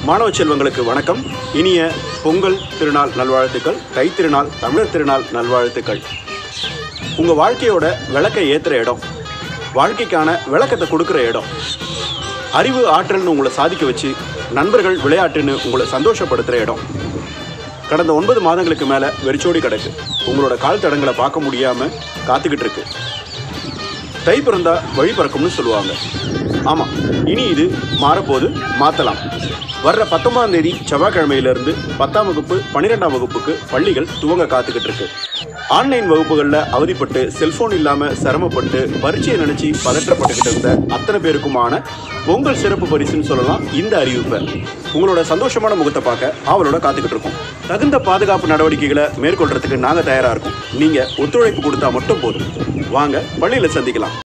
மாணவ செல்வங்களுக்கு வணக்கம் இனிய பொங்கல் திருநாள் நல்வாழ்த்துக்கள் தைத்திருநாள் தமிழர் திருநாள் நல்வாழ்த்துக்கள் உங்கள் வாழ்க்கையோட விளக்கை ஏற்றுற இடம் வாழ்க்கைக்கான விளக்கத்தை கொடுக்குற இடம் அறிவு ஆற்றல்னு உங்களை சாதிக்க வச்சு நண்பர்கள் விளையாட்டுன்னு உங்களை சந்தோஷப்படுத்துகிற இடம் கடந்த ஒன்பது மாதங்களுக்கு மேலே வெறிச்சோடி கிடக்கு உங்களோட கால் தடங்களை பார்க்க முடியாமல் காத்துக்கிட்டு இருக்கு தை பிறந்தா வழி பிறக்கும்னு சொல்லுவாங்க ஆமாம் இனி இது மாறப்போது மாற்றலாம் வர்ற பத்தொன்பதாம் தேதி செவ்வாய்க்கிழமையிலிருந்து பத்தாம் வகுப்பு பன்னிரெண்டாம் வகுப்புக்கு பள்ளிகள் துவங்க காத்துக்கிட்டு இருக்கு ஆன்லைன் வகுப்புகளில் அவதிப்பட்டு செல்போன் இல்லாமல் சிரமப்பட்டு பரீட்சையை நினச்சி பதற்றப்பட்டுக்கிட்டு இருந்த அத்தனை பேருக்குமான பொங்கல் சிறப்பு பரிசுன்னு சொல்லலாம் இந்த அறிவிப்பை உங்களோட சந்தோஷமான முகத்தை பார்க்க ஆவலோட காத்துக்கிட்டு இருக்கோம் தகுந்த பாதுகாப்பு நடவடிக்கைகளை மேற்கொள்றதுக்கு நாங்கள் தயாராக இருக்கோம் நீங்கள் ஒத்துழைப்பு கொடுத்தா மட்டும் போதும் வாங்க பள்ளியில் சந்திக்கலாம்